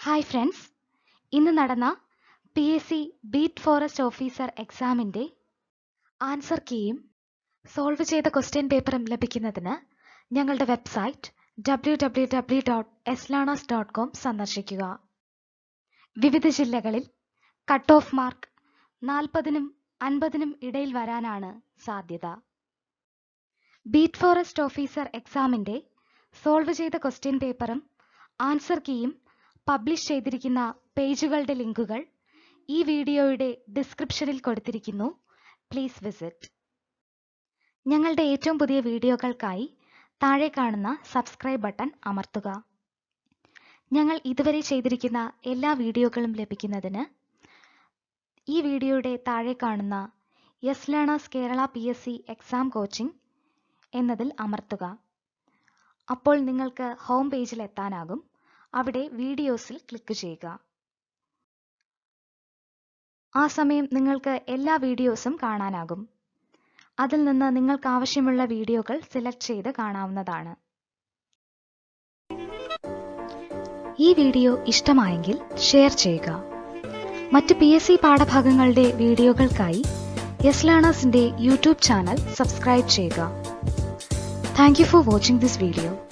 hi friends ഇന്ന് നടന്ന P S C beat forest officer എക്സാമിൻ്റെ ആൻസർ കീയും സോൾവ് ചെയ്ത ക്വസ്റ്റ്യൻ പേപ്പറും ലഭിക്കുന്നതിന് ഞങ്ങളുടെ website W W W dot എസ്ലാണോസ് ഡോട്ട് കോം സന്ദർശിക്കുക വിവിധ ജില്ലകളിൽ കട്ട് ഓഫ് മാർക്ക് നാൽപ്പതിനും അൻപതിനും ഇടയിൽ വരാനാണ് സാധ്യത ബീറ്റ് ഫോറസ്റ്റ് ഓഫീസർ എക്സാമിൻ്റെ സോൾവ് ചെയ്ത ക്വസ്റ്റ്യൻ പേപ്പറും ആൻസർ കീയും പബ്ലിഷ് ചെയ്തിരിക്കുന്ന പേജുകളുടെ ലിങ്കുകൾ ഈ വീഡിയോയുടെ ഡിസ്ക്രിപ്ഷനിൽ കൊടുത്തിരിക്കുന്നു പ്ലീസ് വിസിറ്റ് ഞങ്ങളുടെ ഏറ്റവും പുതിയ വീഡിയോകൾക്കായി താഴെ കാണുന്ന സബ്സ്ക്രൈബ് ബട്ടൺ അമർത്തുക ഞങ്ങൾ ഇതുവരെ ചെയ്തിരിക്കുന്ന എല്ലാ വീഡിയോകളും ലഭിക്കുന്നതിന് ഈ വീഡിയോയുടെ താഴെ കാണുന്ന yes learners Kerala P S C exam coaching എന്നതിൽ അമർത്തുക അപ്പോൾ നിങ്ങൾക്ക് ഹോം പേജിൽ എത്താനാകും അവിടെ വീഡിയോസിൽ ക്ലിക്ക് ചെയ്യുക ആ സമയം നിങ്ങൾക്ക് എല്ലാ വീഡിയോസും കാണാനാകും അതിൽ നിന്ന് നിങ്ങൾക്ക് ആവശ്യമുള്ള വീഡിയോകൾ സെലക്ട് ചെയ്ത് കാണാവുന്നതാണ് ഈ വീഡിയോ ഇഷ്ടമായെങ്കിൽ ഷെയർ ചെയ്യുക മറ്റ് പി എസ് സി പാഠഭാഗങ്ങളുടെ വീഡിയോകൾക്കായി യെസ് ലേണേഴ്സിന്റെ യൂട്യൂബ് ചാനൽ സബ്സ്ക്രൈബ് ചെയ്യുക thank you for watching this video